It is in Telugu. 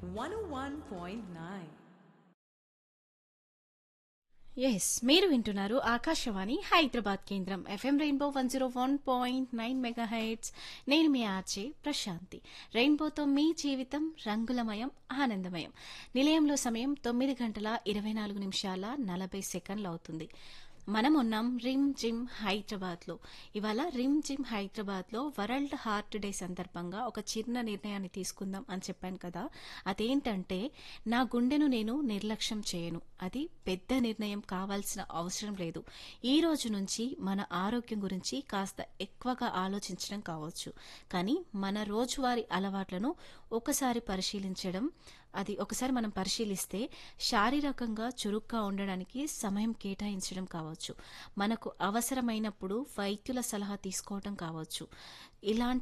101.9. ఎస్ మీరు వింటున్నారు ఆకాశవాణి హైదరాబాద్ కేంద్రం FM Rainbow one zero one point nine mega hertz నేను మీ ఆర్జే ప్రశాంతి రెయిన్బోతో మీ జీవితం రంగులమయం ఆనందమయం నిలయంలో సమయం తొమ్మిది గంటల ఇరవై నాలుగు నిమిషాల నలభై సెకండ్లు అవుతుంది మనం ఉన్నాం రిమ్ జిమ్ హైదరాబాద్ లో ఇవాళ రిమ్ జిమ్ హైదరాబాద్ లో వరల్డ్ హార్ట్ డే సందర్భంగా ఒక చిన్న నిర్ణయాన్ని తీసుకుందాం అని చెప్పాను కదా అదేంటంటే నా గుండెను నేను నిర్లక్ష్యం చేయను అది పెద్ద నిర్ణయం కావాల్సిన అవసరం లేదు ఈ రోజు నుంచి మన ఆరోగ్యం గురించి కాస్త ఎక్కువగా ఆలోచించడం కావచ్చు కానీ మన రోజువారీ అలవాట్లను ఒకసారి పరిశీలించడం అది ఒకసారి మనం పరిశీలిస్తే శారీరకంగా చురుగ్గా ఉండడానికి సమయం కేటాయించడం కావచ్చు మనకు అవసరమైనప్పుడు వైద్యుల సలహా తీసుకోవడం కావచ్చు ఇలాంటి